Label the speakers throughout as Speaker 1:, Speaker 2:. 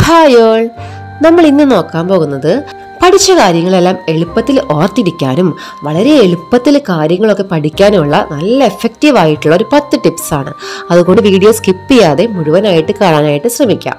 Speaker 1: hi all നമ്മൾ ഇന്ന് നോക്കാൻ പോകുന്നത് പഠിച്ച കാര്യങ്ങളെല്ലാം എളുപ്പത്തിൽ ഓർത്തിരിക്കാനും വളരെ എളുപ്പത്തിൽ കാര്യങ്ങളൊക്കെ പഠിക്കാനുമുള്ള നല്ല എഫക്റ്റീവ് ആയിട്ടുള്ള ഒരു പത്ത് ടിപ്സ് ആണ് അതുകൊണ്ട് വീഡിയോ സ്കിപ്പ് ചെയ്യാതെ മുഴുവനായിട്ട് കാണാനായിട്ട് ശ്രമിക്കാം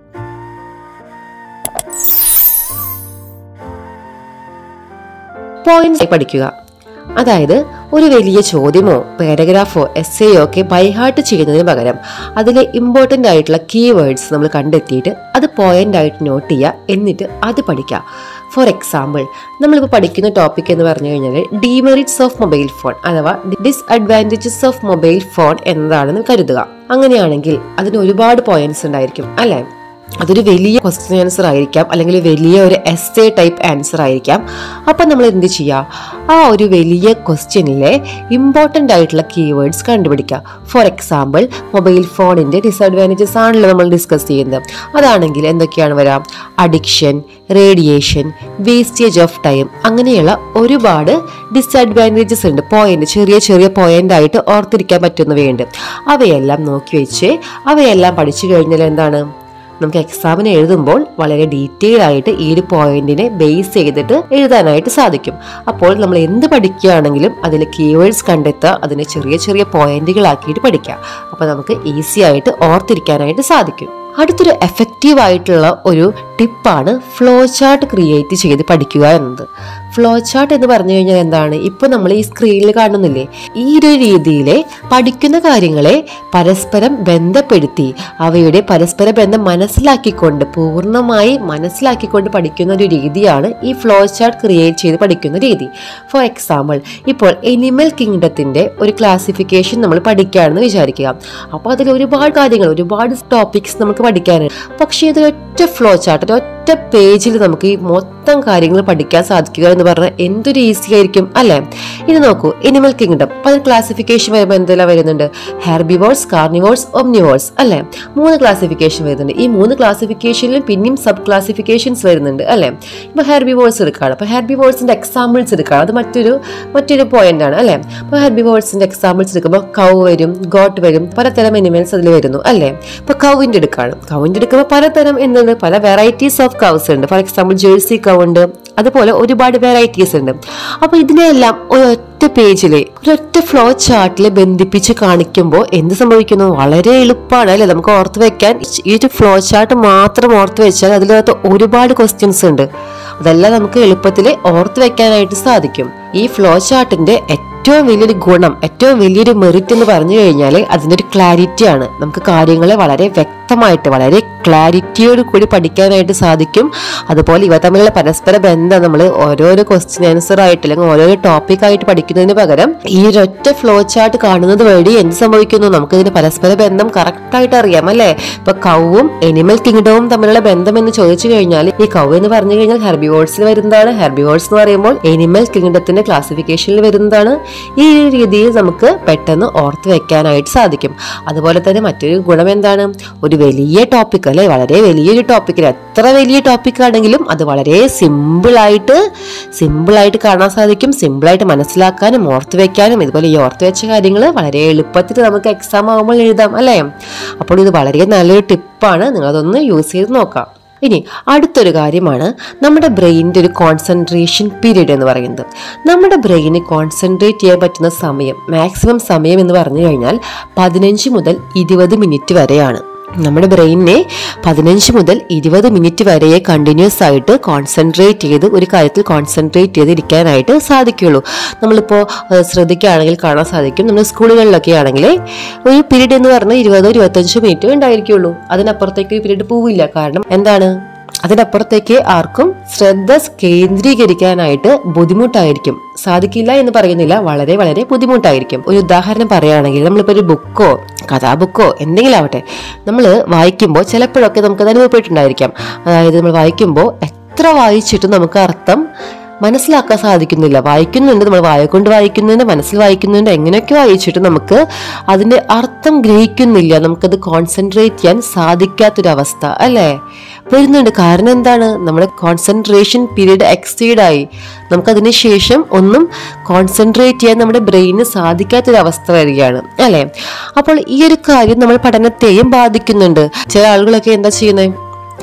Speaker 1: പോയിന്റ്സ് പഠിക്കുക അതായത് ഒരു വലിയ ചോദ്യമോ പാരഗ്രാഫോ എസ്സേയോ ഒക്കെ ബൈഹാർട്ട് ചെയ്യുന്നതിന് പകരം അതിലെ ഇമ്പോർട്ടൻ്റ് ആയിട്ടുള്ള കീവേഡ്സ് നമ്മൾ കണ്ടെത്തിയിട്ട് അത് പോയിന്റ് ആയിട്ട് നോട്ട് ചെയ്യുക എന്നിട്ട് അത് പഠിക്കുക ഫോർ എക്സാമ്പിൾ നമ്മളിപ്പോൾ പഠിക്കുന്ന ടോപ്പിക് എന്ന് പറഞ്ഞു കഴിഞ്ഞാൽ ഡിമെറിറ്റ്സ് ഓഫ് മൊബൈൽ ഫോൺ അഥവാ ഡിസ്അഡ്വാൻറ്റേജസ് ഓഫ് മൊബൈൽ ഫോൺ എന്നതാണെന്ന് കരുതുക അങ്ങനെയാണെങ്കിൽ അതിന് ഒരുപാട് പോയിന്റ്സ് ഉണ്ടായിരിക്കും അല്ലേ അതൊരു വലിയ ക്വസ്റ്റ്യൻ ആൻസർ ആയിരിക്കാം അല്ലെങ്കിൽ വലിയ ഒരു എസ് എ ടൈപ്പ് ആൻസർ ആയിരിക്കാം അപ്പം നമ്മൾ എന്ത് ചെയ്യുക ആ ഒരു വലിയ ക്വസ്റ്റ്യനിലെ ഇമ്പോർട്ടൻ്റ് ആയിട്ടുള്ള കീവേഡ്സ് കണ്ടുപിടിക്കുക ഫോർ എക്സാമ്പിൾ മൊബൈൽ ഫോണിൻ്റെ ഡിസഡ്വാൻറ്റേജസ് ആണല്ലോ നമ്മൾ ഡിസ്കസ് ചെയ്യുന്നത് അതാണെങ്കിൽ എന്തൊക്കെയാണ് വരാം addiction radiation wastage of time അങ്ങനെയുള്ള ഒരുപാട് ഡിസഡ്വാൻറ്റേജസ് ഉണ്ട് പോയിന്റ് ചെറിയ ചെറിയ പോയിന്റ് ആയിട്ട് ഓർത്തിരിക്കാൻ പറ്റുന്നവയുണ്ട് അവയെല്ലാം നോക്കി വെച്ച് അവയെല്ലാം പഠിച്ചു കഴിഞ്ഞാൽ എന്താണ് നമുക്ക് എക്സാമിന് എഴുതുമ്പോൾ വളരെ ഡീറ്റെയിൽ ആയിട്ട് ഈ ഒരു പോയിന്റിനെ ബേസ് ചെയ്തിട്ട് എഴുതാനായിട്ട് സാധിക്കും അപ്പോൾ നമ്മൾ എന്ത് പഠിക്കുകയാണെങ്കിലും അതിൽ കീവേഡ്സ് കണ്ടെത്തുക അതിനെ ചെറിയ ചെറിയ പോയിന്റുകളാക്കിയിട്ട് പഠിക്കുക അപ്പോൾ നമുക്ക് ഈസി ആയിട്ട് ഓർത്തിരിക്കാനായിട്ട് സാധിക്കും അടുത്തൊരു എഫക്റ്റീവ് ആയിട്ടുള്ള ഒരു ടിപ്പാണ് ഫ്ലോ ചാർട്ട് ക്രിയേറ്റ് ചെയ്ത് പഠിക്കുക എന്നത് ഫ്ലോ ചാർട്ട് എന്ന് പറഞ്ഞു കഴിഞ്ഞാൽ എന്താണ് ഇപ്പൊ നമ്മൾ ഈ സ്ക്രീനിൽ കാണുന്നില്ലേ ഈ ഒരു രീതിയിലെ പഠിക്കുന്ന കാര്യങ്ങളെ പരസ്പരം ബന്ധപ്പെടുത്തി അവയുടെ പരസ്പര ബന്ധം മനസ്സിലാക്കിക്കൊണ്ട് പൂർണ്ണമായി മനസ്സിലാക്കിക്കൊണ്ട് പഠിക്കുന്ന ഒരു രീതിയാണ് ഈ ഫ്ലോ ചാർട്ട് ക്രിയേറ്റ് ചെയ്ത് പഠിക്കുന്ന രീതി ഫോർ എക്സാമ്പിൾ ഇപ്പോൾ എനിമൽ കിങ്ഡത്തിന്റെ ഒരു ക്ലാസിഫിക്കേഷൻ നമ്മൾ പഠിക്കുകയാണെന്ന് വിചാരിക്കുക അപ്പോൾ അതിൽ ഒരുപാട് കാര്യങ്ങൾ ഒരുപാട് ടോപ്പിക്സ് നമുക്ക് പഠിക്കാനുണ്ട് പക്ഷേ ഇത് ഒറ്റ ഫ്ലോ ചാർട്ട് ഒറ്റ പേജിൽ നമുക്ക് ഈ മൊത്തം കാര്യങ്ങൾ പഠിക്കാൻ സാധിക്കുക എന്ന് പറഞ്ഞാൽ എന്തൊരു ഈസി ആയിരിക്കും അല്ലേ ഇത് നോക്കൂ എനിമൽ കിങ്ഡം അപ്പൊ അത് ക്ലാസിഫിക്കേഷൻ വരുമ്പോൾ എന്തെല്ലാം വരുന്നുണ്ട് ഹെർബിവോഴ്സ് കാർണിവോഴ്സ് ഒംനിവോഴ്സ് അല്ലേ മൂന്ന് ക്ലാസിഫിക്കേഷൻ വരുന്നുണ്ട് ഈ മൂന്ന് ക്ലാസിഫിക്കേഷനിലും പിന്നെയും സബ് ക്ലാസിഫിക്കേഷൻസ് വരുന്നുണ്ട് അല്ലേ ഇപ്പൊ ഹെർബിവോഴ്സ് എടുക്കുകയാണ് അപ്പൊ ഹെർബിവോഴ്സിന്റെ എക്സാമ്പിൾസ് എടുക്കുകയാണ് അത് മറ്റൊരു മറ്റൊരു പോയിന്റ് ആണ് അല്ലേ അപ്പൊ ഹെർബിവോഴ്സിന്റെ എക്സാമ്പിൾസ് എടുക്കുമ്പോൾ കൗ വരും ഗോട്ട് വരും പലതരം എനിമൽസ് അതിൽ വരുന്നു അല്ലേ ഇപ്പൊ കൗവിന്റെ എടുക്കുകയാണ് കൗവിന്റെ എടുക്കുമ്പോൾ പലതരം എന്താണ് പല വെറൈറ്റീസ് ഓഫ് കൗസ് ഉണ്ട് ഫോർ എക്സാമ്പിൾ ജേഴ്സി കൗ ഉണ്ട് അതുപോലെ ഒരുപാട് വെറൈറ്റീസ് ഉണ്ട് അപ്പൊ ഇതിനെല്ലാം ഒരൊറ്റ പേജില് ഒരൊറ്റ ഫ്ലോ ചാർട്ടിൽ ബന്ധിപ്പിച്ച് കാണിക്കുമ്പോൾ എന്ത് സംഭവിക്കുന്നു വളരെ എളുപ്പമാണ് അല്ലെ നമുക്ക് ഓർത്ത് വെക്കാൻ ഈ ഒരു ഫ്ലോ ചാർട്ട് മാത്രം ഓർത്ത് വെച്ചാൽ അതിനകത്ത് ഒരുപാട് ക്വസ്റ്റ്യൻസ് ഉണ്ട് അതെല്ലാം നമുക്ക് എളുപ്പത്തിൽ ഓർത്ത് വെക്കാനായിട്ട് സാധിക്കും ഈ ഫ്ലോ ചാർട്ടിന്റെ ഏറ്റവും വലിയൊരു ഗുണം ഏറ്റവും വലിയൊരു മെറിറ്റ് എന്ന് പറഞ്ഞു കഴിഞ്ഞാൽ അതിൻ്റെ ഒരു ക്ലാരിറ്റി ആണ് നമുക്ക് കാര്യങ്ങളെ വളരെ വ്യക്തമായിട്ട് വളരെ ക്ലാരിറ്റിയോട് കൂടി പഠിക്കാനായിട്ട് സാധിക്കും അതുപോലെ ഇവ തമ്മിലുള്ള പരസ്പര ബന്ധം നമ്മൾ ഓരോരോ ക്വസ്റ്റ്യൻ ആൻസർ ആയിട്ട് അല്ലെങ്കിൽ ഓരോരോ ടോപ്പിക് ആയിട്ട് പഠിക്കുന്നതിന് പകരം ഈ ഒരൊറ്റ ഫ്ലോ ചാർട്ട് കാണുന്നത് വഴി എന്ത് സംഭവിക്കുന്നു നമുക്ക് ഇതിന് പരസ്പര ബന്ധം കറക്റ്റ് ആയിട്ട് അറിയാം അല്ലേ ഇപ്പൊ കൗവും എനിമൽ കിങ്ഡവും തമ്മിലുള്ള ബന്ധം എന്ന് ചോദിച്ചു കഴിഞ്ഞാൽ ഈ കൗ എന്ന് പറഞ്ഞു കഴിഞ്ഞാൽ ഹെർബിവോഴ്സിൽ വരുന്നതാണ് ഹെർബിവോഴ്സ് എന്ന് പറയുമ്പോൾ എനിമൽ കിങ്ഡത്തിന്റെ ക്ലാസിഫിക്കേഷനിൽ വരുന്നതാണ് ഈ ഒരു രീതിയിൽ നമുക്ക് പെട്ടെന്ന് ഓർത്ത് വെക്കാനായിട്ട് സാധിക്കും അതുപോലെ തന്നെ മറ്റൊരു ഗുണം എന്താണ് ഒരു വലിയ ടോപ്പിക് അല്ലെ വളരെ വലിയൊരു ടോപ്പിക്കിൽ എത്ര വലിയ ടോപ്പിക് ആണെങ്കിലും അത് വളരെ സിമ്പിളായിട്ട് സിമ്പിളായിട്ട് കാണാൻ സാധിക്കും സിമ്പിളായിട്ട് മനസ്സിലാക്കാനും ഓർത്ത് വെക്കാനും ഇതുപോലെ ഈ ഓർത്ത് വെച്ച കാര്യങ്ങൾ വളരെ എളുപ്പത്തിൽ നമുക്ക് എക്സാം ആകുമ്പോൾ എഴുതാം അല്ലേ അപ്പോൾ ഇത് വളരെ നല്ലൊരു ടിപ്പാണ് നിങ്ങളതൊന്ന് യൂസ് ചെയ്ത് നോക്കാം ഇനി അടുത്തൊരു കാര്യമാണ് നമ്മുടെ ബ്രെയിനിൻ്റെ ഒരു കോൺസെൻട്രേഷൻ പീരീഡ് എന്ന് പറയുന്നത് നമ്മുടെ ബ്രെയിന് കോൺസെൻട്രേറ്റ് ചെയ്യാൻ പറ്റുന്ന സമയം മാക്സിമം സമയം എന്ന് പറഞ്ഞു കഴിഞ്ഞാൽ പതിനഞ്ച് മുതൽ ഇരുപത് മിനിറ്റ് വരെയാണ് നമ്മുടെ ബ്രെയിനിനെ പതിനഞ്ച് മുതൽ ഇരുപത് മിനിറ്റ് വരെ കണ്ടിന്യൂസ് ആയിട്ട് കോൺസെൻട്രേറ്റ് ചെയ്ത് ഒരു കാര്യത്തിൽ കോൺസെൻട്രേറ്റ് ചെയ്ത് ഇരിക്കാനായിട്ട് സാധിക്കുള്ളൂ നമ്മളിപ്പോൾ ശ്രദ്ധിക്കുകയാണെങ്കിൽ കാണാൻ സാധിക്കും നമ്മൾ സ്കൂളുകളിലൊക്കെ ആണെങ്കിൽ ഒരു പീരീഡ് എന്ന് പറഞ്ഞാൽ ഇരുപതോ ഇരുപത്തഞ്ചോ മിനിറ്റ് ഉണ്ടായിരിക്കുള്ളൂ അതിനപ്പുറത്തേക്ക് ഒരു പീരീഡ് പോവില്ല കാരണം എന്താണ് അതിനപ്പുറത്തേക്ക് ആർക്കും ശ്രദ്ധ കേന്ദ്രീകരിക്കാനായിട്ട് ബുദ്ധിമുട്ടായിരിക്കും സാധിക്കില്ല എന്ന് പറയുന്നില്ല വളരെ വളരെ ബുദ്ധിമുട്ടായിരിക്കും ഒരു ഉദാഹരണം പറയുകയാണെങ്കിൽ നമ്മളിപ്പോൾ ഒരു ബുക്കോ കഥാബുക്കോ എന്തെങ്കിലും ആവട്ടെ നമ്മൾ വായിക്കുമ്പോൾ ചിലപ്പോഴൊക്കെ നമുക്കത് അനുഭവപ്പെട്ടിട്ടുണ്ടായിരിക്കാം അതായത് നമ്മൾ വായിക്കുമ്പോൾ എത്ര വായിച്ചിട്ടും നമുക്ക് അർത്ഥം മനസ്സിലാക്കാൻ സാധിക്കുന്നില്ല വായിക്കുന്നുണ്ട് നമ്മൾ വായ കൊണ്ട് വായിക്കുന്നുണ്ട് മനസ്സിൽ വായിക്കുന്നുണ്ട് എങ്ങനെയൊക്കെ വായിച്ചിട്ട് നമുക്ക് അതിന്റെ അർത്ഥം ഗ്രഹിക്കുന്നില്ല നമുക്കത് കോൺസെൻട്രേറ്റ് ചെയ്യാൻ സാധിക്കാത്തൊരവസ്ഥ അല്ലേ വരുന്നുണ്ട് കാരണം എന്താണ് നമ്മുടെ കോൺസെൻട്രേഷൻ പീരീഡ് എക്സീഡ് ആയി നമുക്കതിന് ശേഷം ഒന്നും കോൺസെൻട്രേറ്റ് ചെയ്യാൻ നമ്മുടെ ബ്രെയിനിന് സാധിക്കാത്തൊരവസ്ഥ വരികയാണ് അല്ലേ അപ്പോൾ ഈ ഒരു കാര്യം നമ്മൾ പഠനത്തെയും ബാധിക്കുന്നുണ്ട് ചില ആളുകളൊക്കെ എന്താ ചെയ്യുന്നത്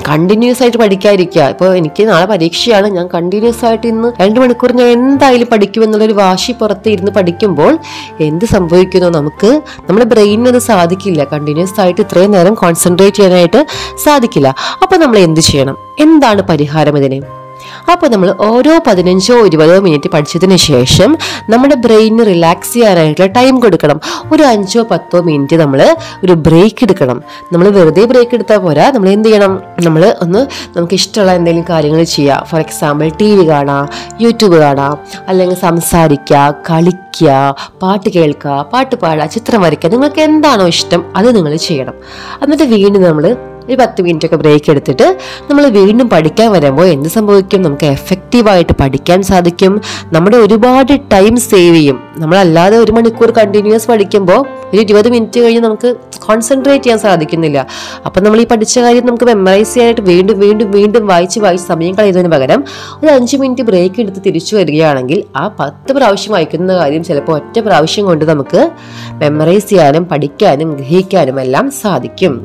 Speaker 1: കണ്ടിന്യൂസ് ആയിട്ട് പഠിക്കാതിരിക്കുക ഇപ്പോൾ എനിക്ക് നാളെ പരീക്ഷയാണ് ഞാൻ കണ്ടിന്യൂസ് ആയിട്ട് ഇന്ന് രണ്ട് മണിക്കൂർ ഞാൻ എന്തായാലും പഠിക്കുമെന്നുള്ളൊരു വാശി പുറത്ത് ഇരുന്ന് പഠിക്കുമ്പോൾ എന്ത് സംഭവിക്കുന്നു നമുക്ക് നമ്മുടെ ബ്രെയിനിന് അത് സാധിക്കില്ല കണ്ടിന്യൂസ് ആയിട്ട് ഇത്രയും നേരം കോൺസെൻട്രേറ്റ് ചെയ്യാനായിട്ട് സാധിക്കില്ല അപ്പോൾ നമ്മൾ എന്ത് ചെയ്യണം എന്താണ് പരിഹാരം ഇതിന് അപ്പോൾ നമ്മൾ ഓരോ പതിനഞ്ചോ ഇരുപതോ മിനിറ്റ് പഠിച്ചതിന് ശേഷം നമ്മുടെ ബ്രെയിനിന് റിലാക്സ് ചെയ്യാനായിട്ടുള്ള ടൈം കൊടുക്കണം ഒരു അഞ്ചോ പത്തോ മിനിറ്റ് നമ്മൾ ഒരു ബ്രേക്ക് എടുക്കണം നമ്മൾ വെറുതെ ബ്രേക്ക് എടുത്താൽ പോരാ നമ്മൾ എന്ത് ചെയ്യണം നമ്മൾ ഒന്ന് നമുക്ക് ഇഷ്ടമുള്ള എന്തെങ്കിലും കാര്യങ്ങൾ ചെയ്യുക ഫോർ എക്സാമ്പിൾ ടി വി കാണാം യൂട്യൂബ് കാണാം അല്ലെങ്കിൽ സംസാരിക്കുക കളിക്കുക പാട്ട് കേൾക്കുക പാട്ട് പാടുക ചിത്രം വരയ്ക്കുക നിങ്ങൾക്ക് എന്താണോ ഇഷ്ടം അത് നിങ്ങൾ ചെയ്യണം എന്നിട്ട് വീണ്ടും നമ്മൾ ഒരു പത്ത് മിനിറ്റ് ഒക്കെ ബ്രേക്ക് എടുത്തിട്ട് നമ്മൾ വീണ്ടും പഠിക്കാൻ വരുമ്പോൾ എന്ത് സംഭവിക്കും നമുക്ക് എഫക്റ്റീവായിട്ട് പഠിക്കാൻ സാധിക്കും നമ്മുടെ ഒരുപാട് ടൈം സേവ് ചെയ്യും നമ്മളല്ലാതെ ഒരു മണിക്കൂർ കണ്ടിന്യൂസ് പഠിക്കുമ്പോൾ ഒരു ഇരുപത് മിനിറ്റ് കഴിഞ്ഞ് നമുക്ക് കോൺസെൻട്രേറ്റ് ചെയ്യാൻ സാധിക്കുന്നില്ല അപ്പം നമ്മൾ ഈ പഠിച്ച കാര്യം നമുക്ക് മെമ്മറൈസ് ചെയ്യാനായിട്ട് വീണ്ടും വീണ്ടും വീണ്ടും വായിച്ച് വായിച്ച് സമയം കളയുന്നതിന് പകരം ഒരു അഞ്ച് മിനിറ്റ് ബ്രേക്ക് എടുത്ത് തിരിച്ചു വരികയാണെങ്കിൽ ആ പത്ത് പ്രാവശ്യം വായിക്കുന്ന കാര്യം ചിലപ്പോൾ ഒറ്റ പ്രാവശ്യം കൊണ്ട് നമുക്ക് മെമ്മറൈസ് ചെയ്യാനും പഠിക്കാനും ഗ്രഹിക്കാനും എല്ലാം സാധിക്കും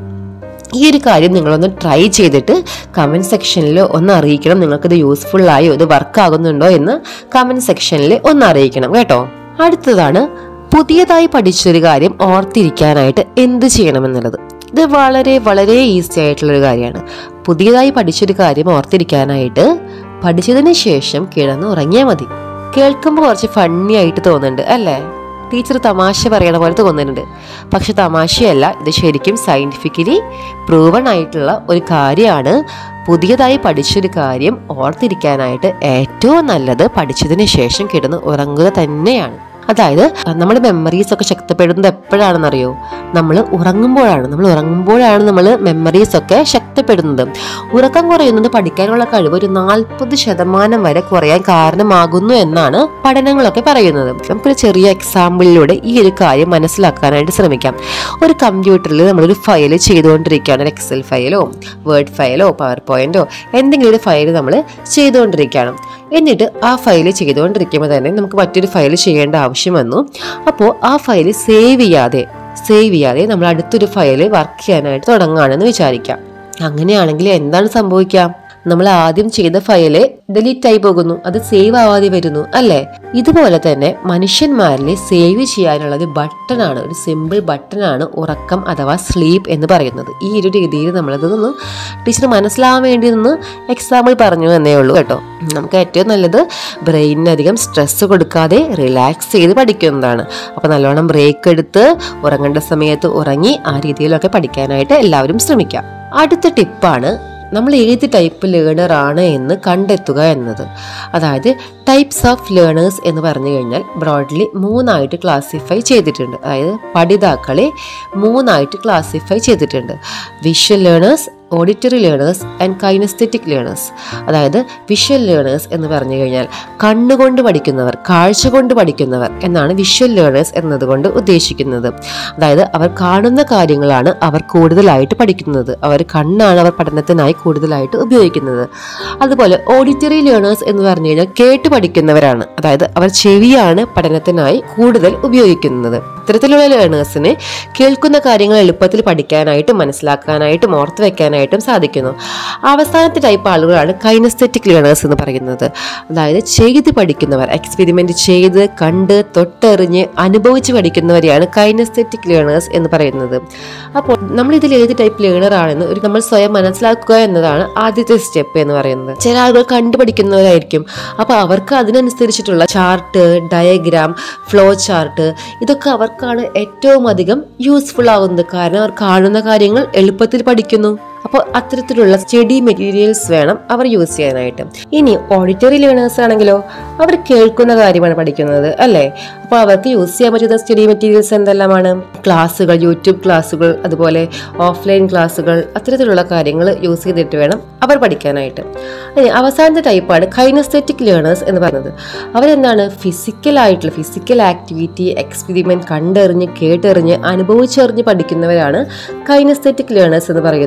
Speaker 1: ഈ ഒരു കാര്യം നിങ്ങളൊന്ന് ട്രൈ ചെയ്തിട്ട് കമൻറ്റ് സെക്ഷനിൽ ഒന്ന് അറിയിക്കണം നിങ്ങൾക്കിത് യൂസ്ഫുൾ ആയോ ഇത് വർക്ക് ആകുന്നുണ്ടോ എന്ന് കമൻറ്റ് സെക്ഷനിൽ ഒന്ന് അറിയിക്കണം കേട്ടോ അടുത്തതാണ് പുതിയതായി പഠിച്ചൊരു കാര്യം ഓർത്തിരിക്കാനായിട്ട് എന്ത് ചെയ്യണമെന്നുള്ളത് ഇത് വളരെ വളരെ ഈസി ആയിട്ടുള്ളൊരു കാര്യമാണ് പുതിയതായി പഠിച്ചൊരു കാര്യം ഓർത്തിരിക്കാനായിട്ട് പഠിച്ചതിന് ശേഷം കിടന്ന് ഉറങ്ങിയാൽ മതി കേൾക്കുമ്പോൾ കുറച്ച് ഫണ്ണി ആയിട്ട് തോന്നുന്നുണ്ട് അല്ലേ ടീച്ചർ തമാശ പറയണ പോലെ തോന്നുന്നുണ്ട് പക്ഷെ തമാശയല്ല ഇത് ശരിക്കും സയൻറ്റിഫിക്കലി പ്രൂവൺ ആയിട്ടുള്ള ഒരു കാര്യമാണ് പുതിയതായി പഠിച്ചൊരു കാര്യം ഓർത്തിരിക്കാനായിട്ട് ഏറ്റവും നല്ലത് പഠിച്ചതിന് ശേഷം കിടന്ന് ഉറങ്ങുക തന്നെയാണ് അതായത് നമ്മുടെ മെമ്മറീസ് ഒക്കെ ശക്തിപ്പെടുന്നത് എപ്പോഴാണെന്നറിയോ നമ്മൾ ഉറങ്ങുമ്പോഴാണ് നമ്മൾ ഉറങ്ങുമ്പോഴാണ് നമ്മൾ മെമ്മറീസ് ഒക്കെ ശക്തിപ്പെടുന്നത് ഉറക്കം കുറയുന്നത് പഠിക്കാനുള്ള കഴിവ് ഒരു നാൽപ്പത് ശതമാനം വരെ കുറയാൻ കാരണമാകുന്നു എന്നാണ് പഠനങ്ങളൊക്കെ പറയുന്നത് നമുക്കൊരു ചെറിയ എക്സാമ്പിളിലൂടെ ഈ ഒരു കാര്യം മനസ്സിലാക്കാനായിട്ട് ശ്രമിക്കാം ഒരു കമ്പ്യൂട്ടറിൽ നമ്മളൊരു ഫയൽ ചെയ്തുകൊണ്ടിരിക്കുകയാണ് ഒരു എക്സൽ ഫയലോ വേർഡ് ഫയലോ പവർ പോയിന്റോ എന്തെങ്കിലും ഒരു ഫയൽ നമ്മൾ ചെയ്തുകൊണ്ടിരിക്കുകയാണ് എന്നിട്ട് ആ ഫയൽ ചെയ്തുകൊണ്ടിരിക്കുമ്പോൾ തന്നെ നമുക്ക് മറ്റൊരു ഫയൽ ചെയ്യേണ്ട ആവശ്യം വന്നു അപ്പോൾ ആ ഫയൽ സേവ് ചെയ്യാതെ സേവ് ചെയ്യാതെ നമ്മൾ അടുത്തൊരു ഫയൽ വർക്ക് ചെയ്യാനായിട്ട് തുടങ്ങുകയാണെന്ന് വിചാരിക്കാം അങ്ങനെയാണെങ്കിൽ എന്താണ് സംഭവിക്കുക നമ്മൾ ആദ്യം ചെയ്ത ഫയല് ഡിലീറ്റ് ആയി പോകുന്നു അത് സേവ് ആവാതെ വരുന്നു അല്ലേ ഇതുപോലെ തന്നെ മനുഷ്യന്മാരിൽ സേവ് ചെയ്യാനുള്ള ഒരു ബട്ടണാണ് ഒരു സിമ്പിൾ ബട്ടണാണ് ഉറക്കം അഥവാ സ്ലീപ്പ് എന്ന് പറയുന്നത് ഈ ഒരു രീതിയിൽ നമ്മളത് ഒന്ന് ടീച്ചർ മനസ്സിലാവാൻ വേണ്ടി നിന്ന് എക്സാമ്പിൾ പറഞ്ഞു എന്നേ ഉള്ളൂ കേട്ടോ നമുക്ക് ഏറ്റവും നല്ലത് ബ്രെയിനിന് അധികം സ്ട്രെസ് കൊടുക്കാതെ റിലാക്സ് ചെയ്ത് പഠിക്കുന്നതാണ് അപ്പോൾ നല്ലോണം ബ്രേക്ക് എടുത്ത് ഉറങ്ങേണ്ട സമയത്ത് ഉറങ്ങി ആ രീതിയിലൊക്കെ പഠിക്കാനായിട്ട് എല്ലാവരും ശ്രമിക്കാം അടുത്ത ടിപ്പാണ് നമ്മൾ ഏത് ടൈപ്പ് ലേണർ ആണ് എന്ന് കണ്ടെത്തുക എന്നത് അതായത് ടൈപ്സ് ഓഫ് ലേണേഴ്സ് എന്ന് പറഞ്ഞു കഴിഞ്ഞാൽ ബ്രോഡ്ലി മൂന്നായിട്ട് ക്ലാസിഫൈ ചെയ്തിട്ടുണ്ട് അതായത് പഠിതാക്കളെ മൂന്നായിട്ട് ക്ലാസിഫൈ ചെയ്തിട്ടുണ്ട് visual learners auditory learners and kinaesthetic learners അതായത് വിഷ്വൽ ലേണേഴ്സ് എന്ന് പറഞ്ഞു കഴിഞ്ഞാൽ കണ്ണുകൊണ്ട് പഠിക്കുന്നവർ കാഴ്ച കൊണ്ട് പഠിക്കുന്നവർ എന്നാണ് വിഷ്വൽ ലേണേഴ്സ് എന്നതുകൊണ്ട് ഉദ്ദേശിക്കുന്നത് അതായത് അവർ കാണുന്ന കാര്യങ്ങളാണ് അവർ കൂടുതലായിട്ട് പഠിക്കുന്നത് അവർ കണ്ണാണ് അവർ പഠനത്തിനായി കൂടുതലായിട്ട് ഉപയോഗിക്കുന്നത് അതുപോലെ ഓഡിറ്ററി ലേണേഴ്സ് എന്ന് പറഞ്ഞു കഴിഞ്ഞാൽ കേട്ട് പഠിക്കുന്നവരാണ് അതായത് അവർ ചെവിയാണ് പഠനത്തിനായി കൂടുതൽ ഉപയോഗിക്കുന്നത് ഇത്തരത്തിലുള്ള ലേണേഴ്സിന് കേൾക്കുന്ന കാര്യങ്ങൾ എളുപ്പത്തിൽ പഠിക്കാനായിട്ടും മനസ്സിലാക്കാനായിട്ടും ഓർത്ത് വെക്കാനായിട്ടും സാധിക്കുന്നു അവസാനത്തെ ടൈപ്പ് ആളുകളാണ് കൈനസ്തെറ്റിക് ലേണേഴ്സ് എന്ന് പറയുന്നത് അതായത് ചെയ്ത് പഠിക്കുന്നവർ എക്സ്പെരിമെന്റ് ചെയ്ത് കണ്ട് തൊട്ടറിഞ്ഞ് അനുഭവിച്ച് പഠിക്കുന്നവരെയാണ് കൈനസ്തെറ്റിക് ലേണേഴ്സ് എന്ന് പറയുന്നത് അപ്പോൾ നമ്മൾ ഇതിൽ ഏത് ടൈപ്പ് ലേണർ ആണെന്ന് ഒരു നമ്മൾ സ്വയം മനസ്സിലാക്കുക എന്നതാണ് ആദ്യത്തെ സ്റ്റെപ്പ് എന്ന് പറയുന്നത് ചില ആളുകൾ കണ്ടു പഠിക്കുന്നവരായിരിക്കും അപ്പോൾ അവർക്ക് അതിനനുസരിച്ചിട്ടുള്ള ചാർട്ട് ഡയഗ്രാം ഫ്ലോ ചാർട്ട് ഇതൊക്കെ അവർക്കാണ് ഏറ്റവും അധികം യൂസ്ഫുൾ ആവുന്നത് കാരണം അവർ കാണുന്ന കാര്യങ്ങൾ എളുപ്പത്തിൽ പഠിക്കുന്നു അപ്പോൾ അത്തരത്തിലുള്ള സ്റ്റഡി മെറ്റീരിയൽസ് വേണം അവർ യൂസ് ചെയ്യാനായിട്ട് ഇനി ഓഡിറ്ററി ലേണേഴ്സ് ആണെങ്കിലോ അവർ കേൾക്കുന്ന കാര്യമാണ് പഠിക്കുന്നത് അല്ലേ അപ്പോൾ അവർക്ക് യൂസ് ചെയ്യാൻ പറ്റുന്ന സ്റ്റഡി മെറ്റീരിയൽസ് എന്തെല്ലാമാണ് ക്ലാസ്സുകൾ യൂട്യൂബ് ക്ലാസ്സുകൾ അതുപോലെ ഓഫ്ലൈൻ ക്ലാസ്സുകൾ അത്തരത്തിലുള്ള കാര്യങ്ങൾ യൂസ് ചെയ്തിട്ട് വേണം അവർ പഠിക്കാനായിട്ട് ഇനി അവസാനത്തെ ടൈപ്പാണ് കൈനസ്തെറ്റിക് ലേണേഴ്സ് എന്ന് പറയുന്നത് അവരെന്താണ് ഫിസിക്കൽ ആയിട്ടുള്ള ഫിസിക്കൽ ആക്ടിവിറ്റി എക്സ്പെരിമെന്റ് കണ്ടറിഞ്ഞ് കേട്ടറിഞ്ഞ് അനുഭവിച്ചറിഞ്ഞ് പഠിക്കുന്നവരാണ് കൈനസ്തെറ്റിക് ലേണേഴ്സ് എന്ന് പറയുന്നത് അവർക്ക്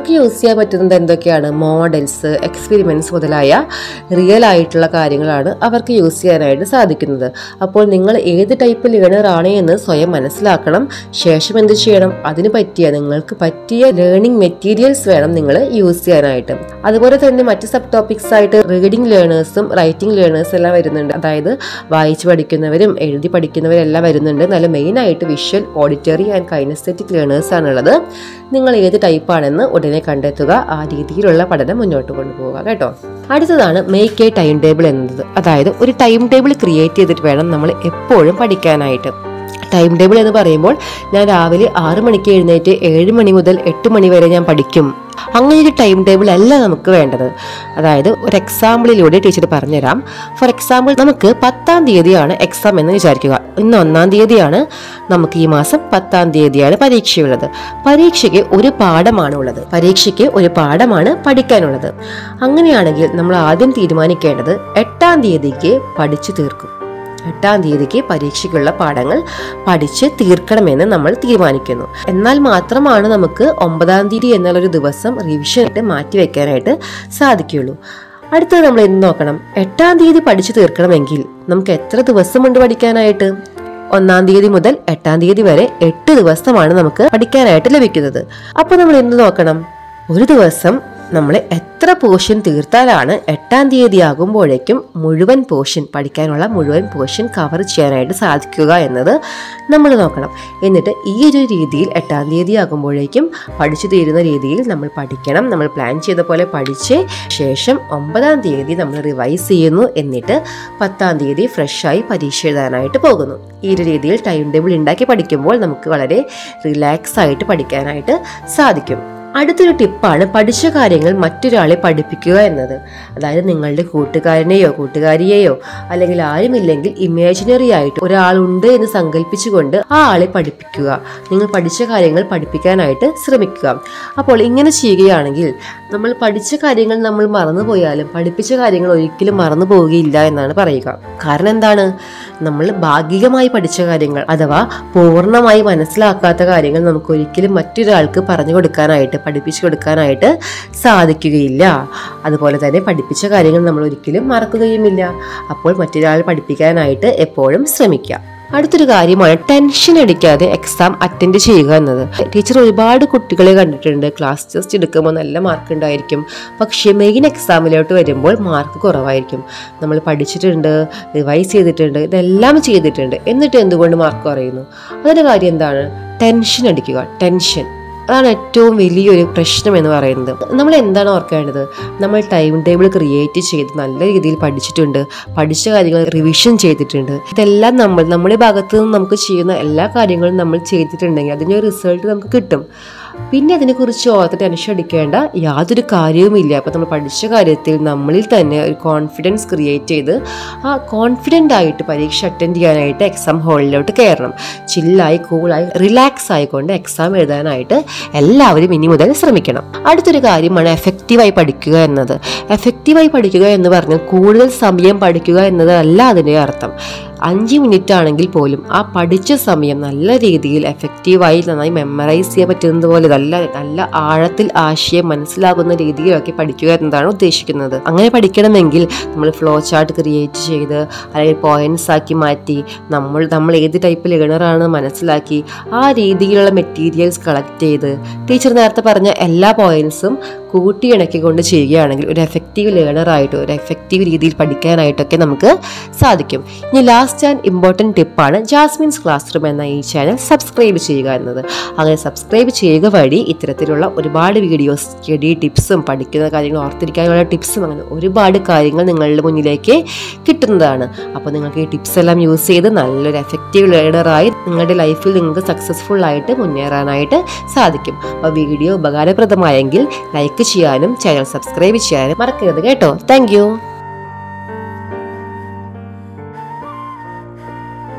Speaker 1: അവർക്ക് യൂസ് ചെയ്യാൻ പറ്റുന്നത് എന്തൊക്കെയാണ് മോഡൽസ് എക്സ്പെരിമെൻറ്റ്സ് മുതലായ റിയൽ ആയിട്ടുള്ള കാര്യങ്ങളാണ് അവർക്ക് യൂസ് ചെയ്യാനായിട്ട് സാധിക്കുന്നത് അപ്പോൾ നിങ്ങൾ ഏത് ടൈപ്പ് ലേണർ ആണ് എന്ന് സ്വയം മനസ്സിലാക്കണം ശേഷം എന്ത് ചെയ്യണം അതിന് പറ്റിയ നിങ്ങൾക്ക് പറ്റിയ ലേണിംഗ് മെറ്റീരിയൽസ് വേണം നിങ്ങൾ യൂസ് ചെയ്യാനായിട്ട് അതുപോലെ തന്നെ മറ്റ് സബ് ടോപ്പിക്സ് ആയിട്ട് റീഡിംഗ് ലേണേഴ്സും റൈറ്റിംഗ് ലേണേഴ്സ് എല്ലാം വരുന്നുണ്ട് അതായത് വായിച്ച് പഠിക്കുന്നവരും എഴുതി പഠിക്കുന്നവരും എല്ലാം വരുന്നുണ്ട് നല്ല മെയിൻ ആയിട്ട് visual auditory and kinaesthetic learners ആണുള്ളത് നിങ്ങൾ ഏത് ടൈപ്പാണെന്ന് ഉടനെ കണ്ടെത്തുക ആ രീതിയിലുള്ള പഠനം മുന്നോട്ട് കൊണ്ടുപോകുക കേട്ടോ അടുത്തതാണ് മേക്ക് എ ടൈം ടേബിൾ എന്നത് അതായത് ഒരു ടൈം ടേബിൾ ക്രിയേറ്റ് ചെയ്തിട്ട് വേണം നമ്മൾ എപ്പോഴും പഠിക്കാനായിട്ട് ടൈം ടേബിൾ എന്ന് പറയുമ്പോൾ ഞാൻ രാവിലെ ആറ് മണിക്ക് എഴുന്നേറ്റ് ഏഴ് മണി മുതൽ എട്ട് മണി വരെ ഞാൻ പഠിക്കും അങ്ങനെ ഒരു ടൈം ടേബിൾ അല്ല നമുക്ക് വേണ്ടത് അതായത് ഒരു എക്സാമ്പിളിലൂടെ ടീച്ചർ പറഞ്ഞുതരാം ഫോർ എക്സാമ്പിൾ നമുക്ക് പത്താം തീയതിയാണ് എക്സാം എന്ന് വിചാരിക്കുക ഇന്ന് ഒന്നാം തീയതിയാണ് നമുക്ക് ഈ മാസം പത്താം തീയതിയാണ് പരീക്ഷയുള്ളത് പരീക്ഷയ്ക്ക് ഒരു പാഠമാണ് ഉള്ളത് പരീക്ഷയ്ക്ക് ഒരു പാഠമാണ് പഠിക്കാനുള്ളത് അങ്ങനെയാണെങ്കിൽ നമ്മൾ ആദ്യം തീരുമാനിക്കേണ്ടത് എട്ടാം തീയതിക്ക് പഠിച്ചു തീർക്കും എട്ടാം തീയതിക്ക് പരീക്ഷയ്ക്കുള്ള പാഠങ്ങൾ പഠിച്ച് തീർക്കണമെന്ന് നമ്മൾ തീരുമാനിക്കുന്നു എന്നാൽ മാത്രമാണ് നമുക്ക് ഒമ്പതാം തീയതി എന്നുള്ളൊരു ദിവസം റിവിഷൻ ആയിട്ട് മാറ്റിവെക്കാനായിട്ട് സാധിക്കുകയുള്ളൂ അടുത്തത് നമ്മൾ എന്ത് നോക്കണം എട്ടാം തീയതി പഠിച്ചു തീർക്കണമെങ്കിൽ നമുക്ക് എത്ര ദിവസമുണ്ട് പഠിക്കാനായിട്ട് ഒന്നാം തീയതി മുതൽ എട്ടാം തീയതി വരെ എട്ട് ദിവസമാണ് നമുക്ക് പഠിക്കാനായിട്ട് ലഭിക്കുന്നത് അപ്പോൾ നമ്മൾ എന്ത് നോക്കണം ഒരു ദിവസം നമ്മൾ എത്ര പോർഷൻ തീർത്താലാണ് എട്ടാം തീയതി ആകുമ്പോഴേക്കും മുഴുവൻ പോർഷൻ പഠിക്കാനുള്ള മുഴുവൻ പോർഷൻ കവർ ചെയ്യാനായിട്ട് സാധിക്കുക എന്നത് നമ്മൾ നോക്കണം എന്നിട്ട് ഈ ഒരു രീതിയിൽ എട്ടാം തീയതി ആകുമ്പോഴേക്കും പഠിച്ചു തീരുന്ന രീതിയിൽ നമ്മൾ പഠിക്കണം നമ്മൾ പ്ലാൻ ചെയ്ത പോലെ പഠിച്ച് ശേഷം ഒമ്പതാം തീയതി നമ്മൾ റിവൈസ് ചെയ്യുന്നു എന്നിട്ട് പത്താം തീയതി ഫ്രഷായി പരീക്ഷ എഴുതാനായിട്ട് പോകുന്നു ഈ ഒരു രീതിയിൽ ടൈം ടേബിൾ ഉണ്ടാക്കി പഠിക്കുമ്പോൾ നമുക്ക് വളരെ റിലാക്സ് ആയിട്ട് പഠിക്കാനായിട്ട് സാധിക്കും അടുത്തൊരു ടിപ്പാണ് പഠിച്ച കാര്യങ്ങൾ മറ്റൊരാളെ പഠിപ്പിക്കുക എന്നത് അതായത് നിങ്ങളുടെ കൂട്ടുകാരനെയോ കൂട്ടുകാരിയെയോ അല്ലെങ്കിൽ ആരുമില്ലെങ്കിൽ ഇമാജിനറി ആയിട്ട് ഒരാളുണ്ട് എന്ന് സങ്കല്പിച്ചുകൊണ്ട് ആ ആളെ പഠിപ്പിക്കുക നിങ്ങൾ പഠിച്ച കാര്യങ്ങൾ പഠിപ്പിക്കാനായിട്ട് ശ്രമിക്കുക അപ്പോൾ ഇങ്ങനെ ചെയ്യുകയാണെങ്കിൽ നമ്മൾ പഠിച്ച കാര്യങ്ങൾ നമ്മൾ മറന്നുപോയാലും പഠിപ്പിച്ച കാര്യങ്ങൾ ഒരിക്കലും മറന്നു പോവുകയില്ല എന്നാണ് പറയുക കാരണം എന്താണ് നമ്മൾ ഭാഗികമായി പഠിച്ച കാര്യങ്ങൾ അഥവാ പൂർണ്ണമായി മനസ്സിലാക്കാത്ത കാര്യങ്ങൾ നമുക്ക് ഒരിക്കലും മറ്റൊരാൾക്ക് പറഞ്ഞു കൊടുക്കാനായിട്ട് പഠിപ്പിച്ചു കൊടുക്കാനായിട്ട് സാധിക്കുകയില്ല അതുപോലെ തന്നെ പഠിപ്പിച്ച കാര്യങ്ങൾ നമ്മൾ ഒരിക്കലും മറക്കുകയുമില്ല അപ്പോൾ മറ്റൊരാൾ പഠിപ്പിക്കാനായിട്ട് എപ്പോഴും ശ്രമിക്കുക അടുത്തൊരു കാര്യമാണ് ടെൻഷൻ അടിക്കാതെ എക്സാം അറ്റൻഡ് ചെയ്യുക എന്നത് ടീച്ചർ ഒരുപാട് കുട്ടികളെ കണ്ടിട്ടുണ്ട് ക്ലാസ് ടെസ്റ്റ് എടുക്കുമ്പോൾ നല്ല മാർക്ക് ഉണ്ടായിരിക്കും പക്ഷേ മെയിൻ എക്സാമിലോട്ട് വരുമ്പോൾ മാർക്ക് കുറവായിരിക്കും നമ്മൾ പഠിച്ചിട്ടുണ്ട് റിവൈസ് ചെയ്തിട്ടുണ്ട് ഇതെല്ലാം ചെയ്തിട്ടുണ്ട് എന്നിട്ട് എന്തുകൊണ്ട് മാർക്ക് കുറയുന്നു അതിൻ്റെ കാര്യം എന്താണ് ടെൻഷൻ അടിക്കുക ടെൻഷൻ അതാണ് ഏറ്റവും വലിയൊരു പ്രശ്നം എന്ന് പറയുന്നത് നമ്മൾ എന്താണ് ഓർക്കേണ്ടത് നമ്മൾ ടൈം ടേബിൾ ക്രിയേറ്റ് ചെയ്ത് നല്ല രീതിയിൽ പഠിച്ചിട്ടുണ്ട് പഠിച്ച കാര്യങ്ങൾ റിവിഷൻ ചെയ്തിട്ടുണ്ട് ഇതെല്ലാം നമ്മൾ നമ്മുടെ ഭാഗത്തു നിന്ന് നമുക്ക് ചെയ്യുന്ന എല്ലാ കാര്യങ്ങളും നമ്മൾ ചെയ്തിട്ടുണ്ടെങ്കിൽ അതിൻ്റെ ഒരു റിസൾട്ട് നമുക്ക് കിട്ടും പിന്നെ അതിനെക്കുറിച്ച് ഓർത്ത് ടെൻഷൻ അടിക്കേണ്ട യാതൊരു കാര്യവുമില്ല അപ്പോൾ നമ്മൾ പഠിച്ച കാര്യത്തിൽ നമ്മളിൽ തന്നെ ഒരു കോൺഫിഡൻസ് ക്രിയേറ്റ് ചെയ്ത് ആ കോൺഫിഡൻ്റ് ആയിട്ട് പരീക്ഷ അറ്റൻഡ് ചെയ്യാനായിട്ട് എക്സാം ഹാളിലോട്ട് കയറണം ചില്ലായി കൂളായി റിലാക്സ് ആയിക്കൊണ്ട് എക്സാം എഴുതാനായിട്ട് എല്ലാവരും ഇനി മുതൽ ശ്രമിക്കണം അടുത്തൊരു കാര്യമാണ് എഫക്റ്റീവായി പഠിക്കുക എന്നത് എഫക്റ്റീവായി പഠിക്കുക എന്ന് പറഞ്ഞാൽ കൂടുതൽ സമയം പഠിക്കുക എന്നതല്ല അതിൻ്റെ അർത്ഥം അഞ്ച് മിനിറ്റ് ആണെങ്കിൽ പോലും ആ പഠിച്ച സമയം നല്ല രീതിയിൽ എഫക്റ്റീവായി നന്നായി മെമ്മറൈസ് ചെയ്യാൻ പറ്റുന്നത് പോലെ നല്ല നല്ല ആഴത്തിൽ ആശയം മനസ്സിലാകുന്ന രീതിയിലൊക്കെ പഠിക്കുക എന്നതാണ് ഉദ്ദേശിക്കുന്നത് അങ്ങനെ പഠിക്കണമെങ്കിൽ നമ്മൾ ഫ്ലോ ചാർട്ട് ക്രിയേറ്റ് ചെയ്ത് അല്ലെങ്കിൽ പോയിന്റ്സ് ആക്കി മാറ്റി നമ്മൾ നമ്മൾ ഏത് ടൈപ്പ് ലേണറാണ് മനസ്സിലാക്കി ആ രീതിയിലുള്ള മെറ്റീരിയൽസ് കളക്ട് ചെയ്ത് ടീച്ചർ നേരത്തെ പറഞ്ഞ എല്ലാ പോയിന്റ്സും കൂട്ടിയിണക്കിക്കൊണ്ട് ചെയ്യുകയാണെങ്കിൽ ഒരു എഫക്റ്റീവ് ലേണറായിട്ട് ഒരു എഫക്റ്റീവ് രീതിയിൽ പഠിക്കാനായിട്ടൊക്കെ നമുക്ക് സാധിക്കും ഇനി ലാസ്റ്റ് ആൻഡ് ഇമ്പോർട്ടൻറ്റ് ടിപ്പാണ് ജാസ്മിൻസ് ക്ലാസ് റൂം എന്ന ഈ ചാനൽ സബ്സ്ക്രൈബ് ചെയ്യുക എന്നത് അങ്ങനെ സബ്സ്ക്രൈബ് ചെയ്യുക വഴി ഇത്തരത്തിലുള്ള ഒരുപാട് വീഡിയോസ് സ്റ്റഡി ടിപ്സും പഠിക്കുന്ന കാര്യങ്ങൾ ഓർത്തിരിക്കാനുള്ള ടിപ്സും അങ്ങനെ ഒരുപാട് കാര്യങ്ങൾ നിങ്ങളുടെ മുന്നിലേക്ക് കിട്ടുന്നതാണ് അപ്പോൾ നിങ്ങൾക്ക് ഈ ടിപ്സ് എല്ലാം യൂസ് ചെയ്ത് നല്ലൊരു എഫക്റ്റീവ് ലേണറായി നിങ്ങളുടെ ലൈഫിൽ നിങ്ങൾക്ക് സക്സസ്ഫുൾ ആയിട്ട് മുന്നേറാനായിട്ട് സാധിക്കും അപ്പോൾ വീഡിയോ ഉപകാരപ്രദമായെങ്കിൽ ലൈക്ക് ചെയ്യാനും ചാനൽ സബ്സ്ക്രൈബ് ചെയ്യാനും മറക്കരുത് കേട്ടോ താങ്ക്